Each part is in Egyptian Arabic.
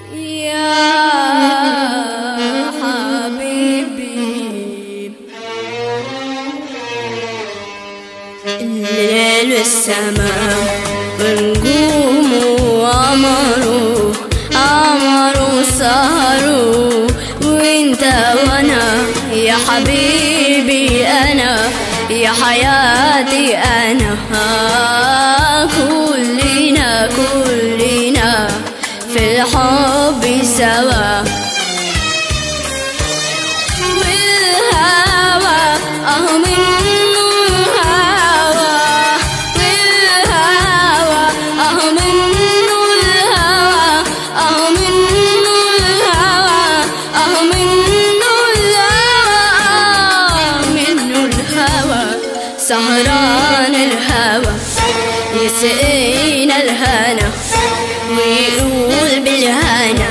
يا حبيبي الليل والسماء ونقوم وعمروا عمروا سهروا وانت وانا يا حبيبي انا يا حياتي انا كلنا كلنا في الحب سوا والهوى اه منه الهوى والهوى اه منه الهوى اه منه الهوى اه منه الهوى آه منه الهوى سهران الهوى يسقينا الهنا ويقول بالهنا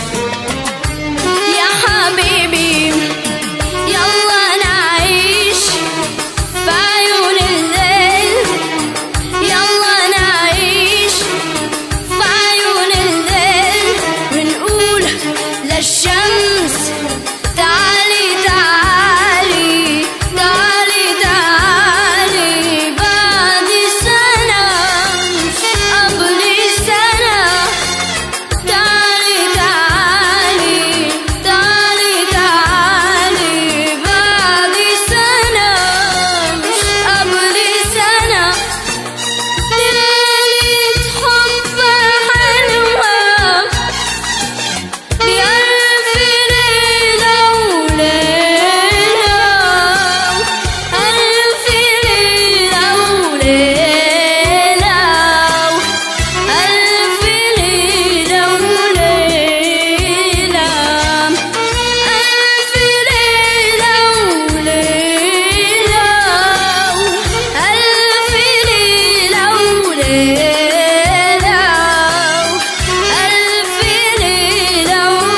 يا حبيبي يلا نعيش في عيون الليل يلا نعيش في عيون الليل ونقول للشمس تعالي تعالي تعالي تعالي بعد سنة قبل سنة تعالي تعالي تعالي تعالي بعد سنة مش قبل سنة ليلة حب حلوة بألف ليلة وليلة ألف ليلة وليلة ألف ليلة وليلة ألف ليلة وليلة ألف ليلة وليلة ألف ليلة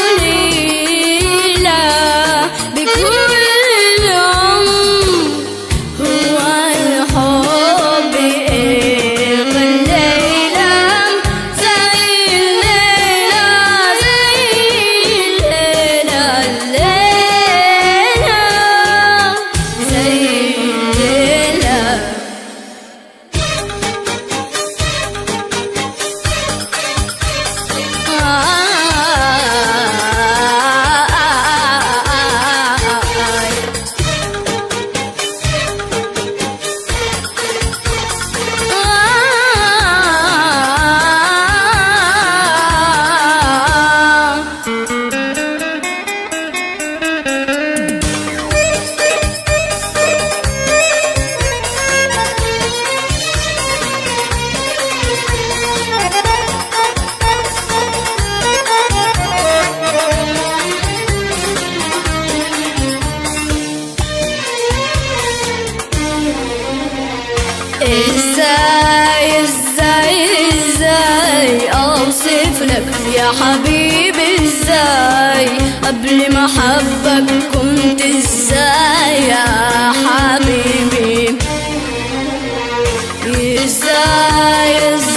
وليلة بكل العمر هو الحب إيه الليلة زي الليلة زي الليلة الليلة زي الليلة ازاي ازاي ازاي اوصف لك يا حبيبي ازاي قبل ما احبك كنت ازاي يا حبيبي ازاي ازاي